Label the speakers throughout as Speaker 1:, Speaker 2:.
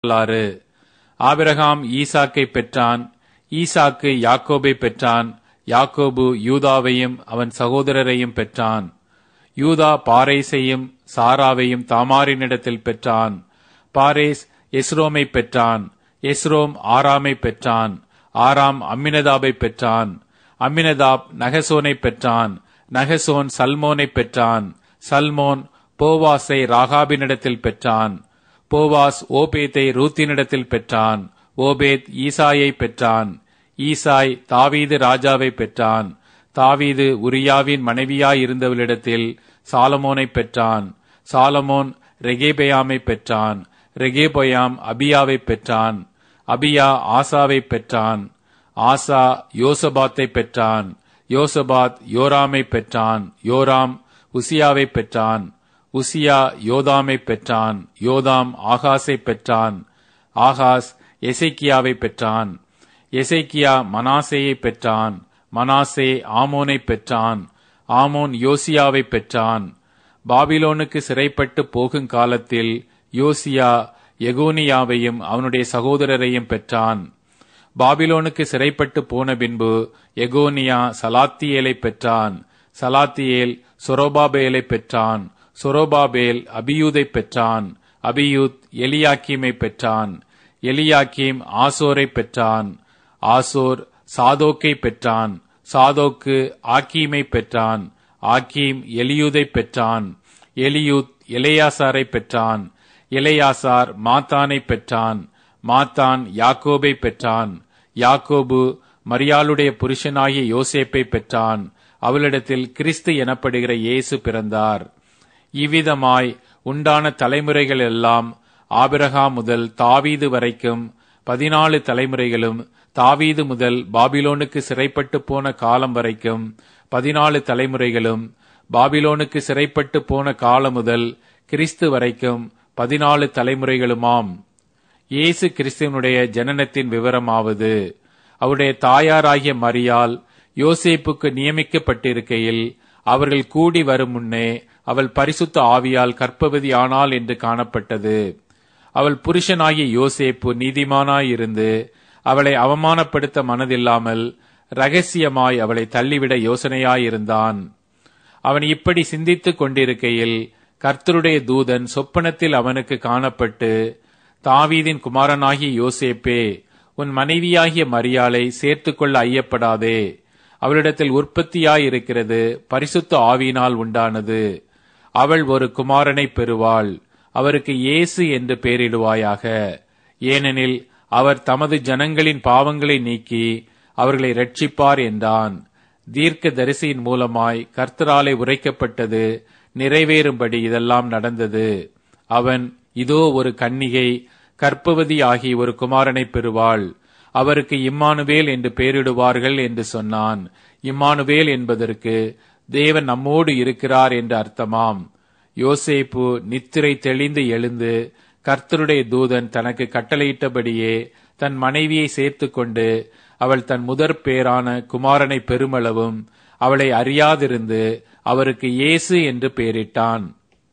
Speaker 1: வரலாறு ஆபிரகாம் ஈசாக்கை பெற்றான் ஈசாக்கு யாக்கோபை பெற்றான் யாக்கோபு யூதாவையும் அவன் சகோதரரையும் பெற்றான் யூதா பாரேசையும் சாராவையும் தாமாரினிடத்தில் பெற்றான் பாரேஸ் எஸ்ரோமை பெற்றான் எஸ்ரோம் ஆராமை பெற்றான் ஆராம் அம்மினதாபை பெற்றான் அம்மினதாப் நகசோனை பெற்றான் நகசோன் சல்மோனை பெற்றான் சல்மோன் போவாஸை ராகாபினிடத்தில் பெற்றான் போவாஸ் ஓபேத்தை ரூத்தினிடத்தில் பெற்றான் ஓபேத் ஈசாயை பெற்றான் ஈசாய் தாவீது ராஜாவை பெற்றான் தாவீது உரியாவின் மனைவியாயிருந்தவளிடத்தில் சாலமோனை பெற்றான் சாலமோன் ரெகேபயாமை பெற்றான் ரெகேபயாம் அபியாவை பெற்றான் அபியா ஆசாவை பெற்றான் ஆசா யோசபாத்தை பெற்றான் யோசபாத் யோராமை பெற்றான் யோராம் உசியாவை பெற்றான் உசியா யோதாமை பெற்றான் யோதாம் ஆகாஸை பெற்றான் ஆகாஸ் எசைக்கியாவை பெற்றான் எசைக்கியா மனாசேயை பெற்றான் மனாசே ஆமோனை பெற்றான் ஆமோன் யோசியாவை பெற்றான் பாபிலோனுக்கு சிறைப்பட்டு போகும் காலத்தில் யோசியா எகோனியாவையும் அவனுடைய சகோதரரையும் பெற்றான் பாபிலோனுக்கு சிறைப்பட்டு போன பின்பு எகோனியா சலாத்தியேலை பெற்றான் சலாத்தியேல் சொரோபாபேலை பெற்றான் சொரோபாபேல் அபியூதை பெற்றான் அபியூத் எலியாக்கீமை பெற்றான் எலியாக்கீம் ஆசோரை பெற்றான் ஆசோர் சாதோக்கை பெற்றான் சாதோக்கு ஆக்கீமை பெற்றான் ஆக்கீம் எலியூதை பெற்றான் எலியூத் எலையாசாரை பெற்றான் எலையாசார் மாத்தானை பெற்றான் மாத்தான் யாக்கோபை பெற்றான் யாக்கோபு மரியாளுடைய புருஷனாகிய யோசேப்பை பெற்றான் அவளிடத்தில் கிறிஸ்து எனப்படுகிற இயேசு பிறந்தார் இவ்விதமாய் உண்டான தலைமுறைகள் எல்லாம் ஆபிரகாம் முதல் தாவீது வரைக்கும் பதினாலு தலைமுறைகளும் தாவீது முதல் பாபிலோனுக்கு சிறைப்பட்டு போன காலம் வரைக்கும் பதினாலு தலைமுறைகளும் பாபிலோனுக்கு சிறைப்பட்டு போன காலம் முதல் கிறிஸ்து வரைக்கும் பதினாலு தலைமுறைகளுமாம் இயேசு கிறிஸ்துவனுடைய ஜனனத்தின் விவரமாவது அவருடைய தாயாராகிய மரியால் யோசேப்புக்கு நியமிக்கப்பட்டிருக்கையில் அவர்கள் கூடி வரும் முன்னே அவள் பரிசுத்த ஆவியால் கற்பவதி ஆனாள் என்று காணப்பட்டது அவள் புருஷனாகிய யோசேப்பு நீதிமானாயிருந்து அவளை அவமானப்படுத்த மனதில்லாமல் ரகசியமாய் அவளை தள்ளிவிட யோசனையாயிருந்தான் அவன் இப்படி சிந்தித்துக் கொண்டிருக்கையில் கர்த்தருடைய தூதன் சொப்பனத்தில் அவனுக்கு காணப்பட்டு தாவீதின் குமாரனாகிய யோசேப்பே உன் மனைவியாகிய மரியாளை சேர்த்துக்கொள்ள ஐயப்படாதே அவளிடத்தில் உற்பத்தியாயிருக்கிறது பரிசுத்த ஆவியினால் உண்டானது அவள் ஒரு குமாரனை பெறுவாள் அவருக்கு இயேசு என்று பெயரிடுவாயாக ஏனெனில் அவர் தமது ஜனங்களின் பாவங்களை நீக்கி அவர்களை ரட்சிப்பார் என்றான் தீர்க்க தரிசியின் மூலமாய் கர்த்தராலே உரைக்கப்பட்டது நிறைவேறும்படி இதெல்லாம் நடந்தது அவன் இதோ ஒரு கன்னிகை கற்பவதி ஆகி ஒரு குமாரனை பெறுவாள் அவருக்கு இம்மானுவேல் என்று பெயரிடுவார்கள் என்று சொன்னான் இம்மானுவேல் என்பதற்கு தேவன் நம்மோடு இருக்கிறார் என்று அர்த்தமாம் யோசேப்பு நித்திரை தெளிந்து எழுந்து கர்த்தருடைய தூதன் தனக்கு கட்டளையிட்டபடியே தன் மனைவியை சேர்த்து கொண்டு அவள் தன் முதற் பேரான குமாரனை பெருமளவும் அவளை அறியாதிருந்து அவருக்கு இயேசு என்று பெயரிட்டான்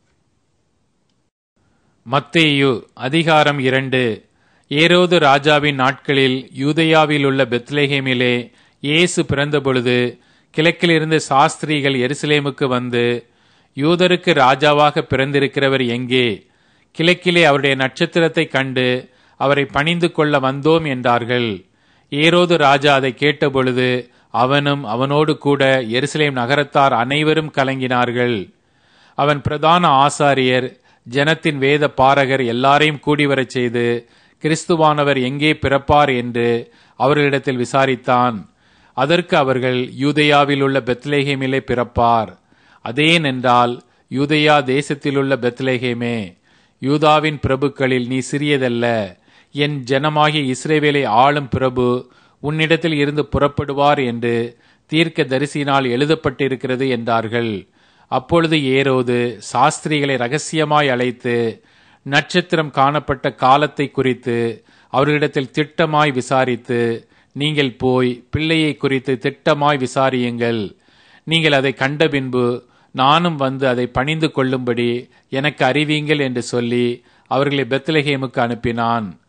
Speaker 1: மத்தேயு அதிகாரம் இரண்டு ஏரோது ராஜாவின் நாட்களில் யூதயாவில் உள்ள பெத்லேஹேமிலே இயேசு பிறந்தபொழுது கிழக்கிலிருந்து சாஸ்திரிகள் எருசலேமுக்கு வந்து யூதருக்கு ராஜாவாக பிறந்திருக்கிறவர் எங்கே கிழக்கிலே அவருடைய நட்சத்திரத்தை கண்டு அவரை பணிந்து கொள்ள வந்தோம் என்றார்கள் ஏரோது ராஜா அதை கேட்டபொழுது அவனும் அவனோடு கூட எருசலேம் நகரத்தார் அனைவரும் கலங்கினார்கள் அவன் பிரதான ஆசாரியர் ஜனத்தின் வேத பாரகர் எல்லாரையும் கூடி வரச் செய்து கிறிஸ்துவானவர் எங்கே பிறப்பார் என்று அவர்களிடத்தில் விசாரித்தான் அதற்கு அவர்கள் யூதயாவில் உள்ள பெத்லேஹேமிலே பிறப்பார் அதேன் என்றால் யூதயா தேசத்திலுள்ள பெத்லேஹேமே யூதாவின் பிரபுக்களில் நீ சிறியதல்ல என் ஜனமாகிய இஸ்ரேவேலை ஆளும் பிரபு உன்னிடத்தில் இருந்து புறப்படுவார் என்று தீர்க்க தரிசினால் எழுதப்பட்டிருக்கிறது என்றார்கள் அப்பொழுது ஏரோது சாஸ்திரிகளை ரகசியமாய் அழைத்து நட்சத்திரம் காணப்பட்ட காலத்தை குறித்து அவர்களிடத்தில் திட்டமாய் விசாரித்து நீங்கள் போய் பிள்ளையை குறித்து திட்டமாய் விசாரியுங்கள் நீங்கள் அதை கண்ட பின்பு நானும் வந்து அதை பணிந்து கொள்ளும்படி எனக்கு அறிவீங்கள் என்று சொல்லி அவர்களை பெத்லஹேமுக்கு அனுப்பினான்